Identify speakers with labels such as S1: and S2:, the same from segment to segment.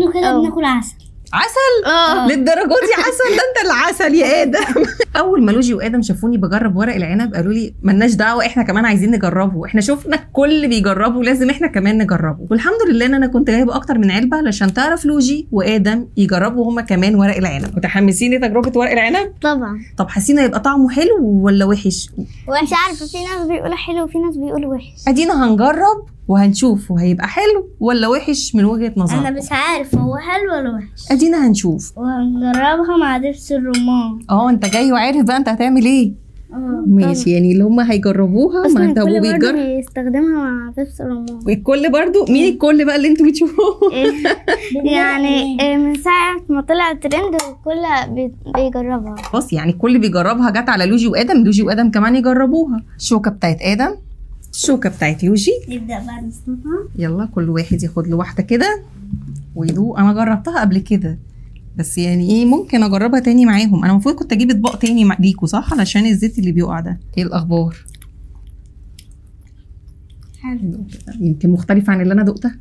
S1: كأنه كده
S2: أه.
S1: بناكل عسل
S3: عسل
S2: اه
S3: للدرجه دي عسل ده انت العسل يا ادم اول ما لوجي وادم شافوني بجرب ورق العنب قالوا لي ملناش دعوه احنا كمان عايزين نجربه احنا شفنا الكل بيجربه لازم احنا كمان نجربه والحمد لله ان انا كنت جايبه اكتر من علبه علشان تعرف لوجي وادم يجربوا هما كمان ورق العنب متحمسين لتجربه ورق العنب
S2: طبعا
S3: طب حاسين هيبقى طعمه حلو ولا وحش
S2: مش عارفه في ناس بيقولوا حلو وفي ناس بيقولوا وحش
S3: ادينا هنجرب وهنشوف وهيبقى حلو ولا وحش من وجهه
S1: انا
S3: نظرك
S1: مش عارف هو حلو ولا وحش
S3: ادينا هنشوف
S1: وهنجربها مع دبس الرمان
S3: اه انت جاي وعارف بقى انت هتعمل ايه
S1: اه
S3: ماشي يعني اللي هم هيجربوها
S2: بس
S3: ما انت
S2: الكل برضه
S3: بيجرب
S2: بيستخدمها مع دبس الرمان
S3: والكل برضو مين الكل بقى اللي انتوا بتشوفوه
S2: يعني آه، من ساعة ما طلع ترند الكل بي- بيجربها
S3: بص يعني الكل بيجربها جت على لوجي وادم لوجي وادم كمان يجربوها الشوكه بتاعت ادم الشوكه بتاعت لوجي
S1: نبدأ بقى نصنفها
S3: يلا كل واحد ياخد له واحده كده ويدوق انا جربتها قبل كده بس يعني ايه ممكن اجربها تاني معاهم انا المفروض كنت اجيب اطباق تاني مع- ليكوا صح علشان الزيت اللي بيقع ده ايه الاخبار
S1: حلو
S3: يمكن مختلفه عن اللي انا دقتها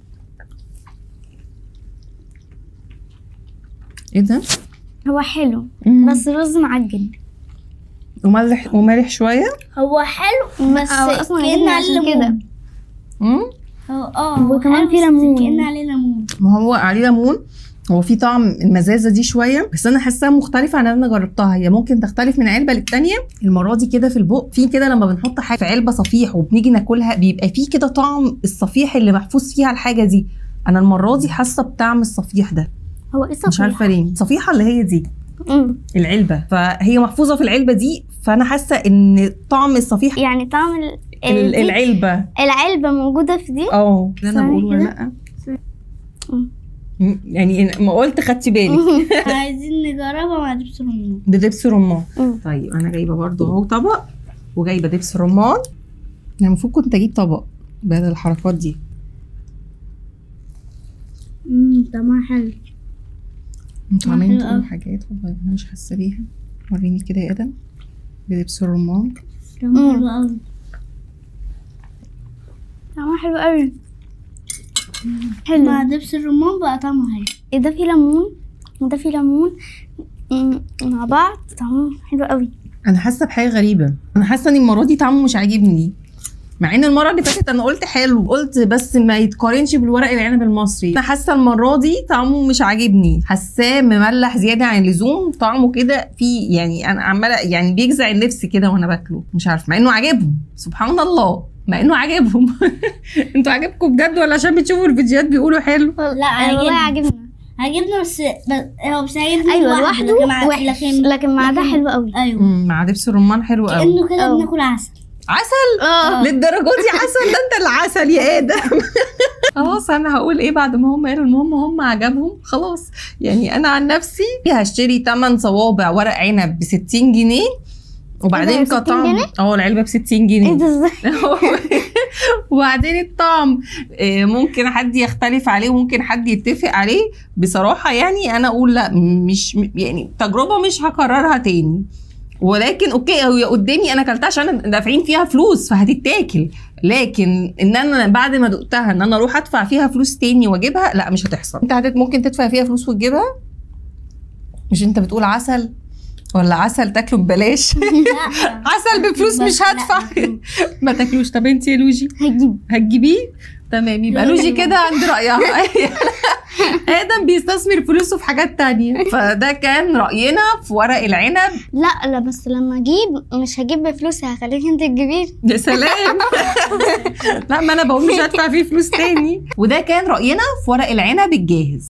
S3: ايه ده
S2: هو حلو
S3: مم.
S2: بس رز معجن
S3: وملح ومالح شويه
S1: هو حلو بس
S2: هو أصلاً
S1: كأن
S2: جبنة
S1: عليه
S2: عشان
S1: ليمون
S2: كده.
S3: امم
S1: هو اه هو
S2: وكمان
S1: حلو
S2: في
S1: بس
S2: ليمون.
S1: كأن عليه ليمون
S3: ما هو عليه ليمون هو في طعم المزازه دي شويه بس انا حاساها مختلفه عن اللي انا جربتها هي ممكن تختلف من علبه للتانيه المره دي كده في البق في كده لما بنحط حاجه في علبه صفيح وبنيجي ناكلها بيبقى في كده طعم الصفيح اللي محفوظ فيها الحاجه دي انا المره دي حاسه بطعم الصفيح ده
S2: هو ايه
S3: مش
S2: صفيح؟
S3: عارفه ليه الصفيحه اللي هي دي
S2: مم.
S3: العلبه فهي محفوظه في العلبه دي فانا حاسه ان طعم الصفيح
S2: يعني طعم ال-
S3: ال-
S2: دي-
S3: العلبه
S2: العلبة موجودة في دي
S3: اه اللي انا
S2: ثواني
S3: بقوله ولا
S2: كده.
S3: لا
S2: مم.
S3: م- يعني ما قلت خدتي بالي
S1: عايزين نجربها مع دبس الرمان
S3: بدبس رمان
S2: مم.
S3: طيب انا جايبه برضو اهو طبق وجايبه دبس رمان انا المفروض كنت اجيب طبق بدل الحركات دي
S1: امم طعمها حلو
S3: انتوا
S1: آه،
S3: عمالين
S1: حلو
S3: تقولوا
S1: أوي.
S3: حاجات والله انا مش حاسه بيها وريني كده يا ادم بدبس الرمان
S1: طعمها
S2: مم.
S1: حلو قوي
S2: طعمها حلو قوي حلو
S1: مع دبس الرمان بقى طعمه حلو
S2: إيه ده فيه ليمون وده فيه ليمون مم، مع بعض طعمهم حلو قوي
S3: انا حاسه بحاجه غريبه انا حاسه ان المره دي طعمه مش عاجبني مع ان المره اللي فاتت انا قلت حلو قلت بس ما يتقارنش بالورق العنب المصري انا حاسه المره دي طعمه مش عاجبني حاساه مملح زياده عن اللزوم طعمه كده في يعني انا عماله يعني بيجزع النفس كده وانا باكله مش عارفه مع انه عاجبهم سبحان الله مع انه عاجبهم انتوا عاجبكم بجد ولا عشان بتشوفوا الفيديوهات بيقولوا حلو
S1: لا
S2: أنا والله
S1: عاجبني
S2: عاجبنا
S1: عجبنا بس بس- هو مش عاجبني
S2: أيوة
S1: لوحده
S2: لوحده
S1: لكن مع-
S2: وحش
S1: لكن
S2: لكن مع ده
S1: لكن-
S2: حلو قوي
S1: ايوه
S3: مم، مع دبس الرمان حلو قوي
S1: كأنه كده
S2: أه.
S1: بناكل عسل
S3: عسل
S2: اه
S3: للدرجه دي عسل ده انت العسل يا ادم خلاص انا هقول ايه بعد ما هم قالوا المهم هم عجبهم خلاص يعني انا عن نفسي هشتري 8 صوابع ورق عنب ب 60 جنيه وبعدين
S2: إيه ده، ب 60
S3: كطعم
S2: جنيه؟
S3: اه العلبه ب 60
S2: ايه
S3: جنيه
S2: ده ازاي
S3: وبعدين الطعم آه، ممكن حد يختلف عليه وممكن حد يتفق عليه بصراحه يعني انا اقول لا مش يعني تجربه مش هكررها تاني ولكن اوكي هي قدامي انا اكلتها عشان دافعين فيها فلوس فهتتاكل لكن ان انا بعد ما دقتها ان انا اروح ادفع فيها فلوس تاني واجيبها لا مش هتحصل انت هتت ممكن تدفع فيها فلوس وتجيبها مش انت بتقول عسل ولا عسل تاكله ببلاش عسل بفلوس مش
S1: بس لا،
S3: هدفع
S1: بفلوس.
S3: ما تاكلوش طب انت يا لوجي
S2: هجيب
S3: هتجيبيه تمام يبقى
S1: لا،
S3: لوجي
S1: لا.
S3: كده عند رأيها ادم بيستثمر فلوسه في حاجات تانية فده كان رأينا في ورق العنب
S2: لا لا بس لما اجيب مش هجيب بفلوسي هخليك انت تجيبيه
S3: يا سلام لا ما انا بقول مش هدفع فيه فلوس تاني وده كان رأينا في ورق العنب الجاهز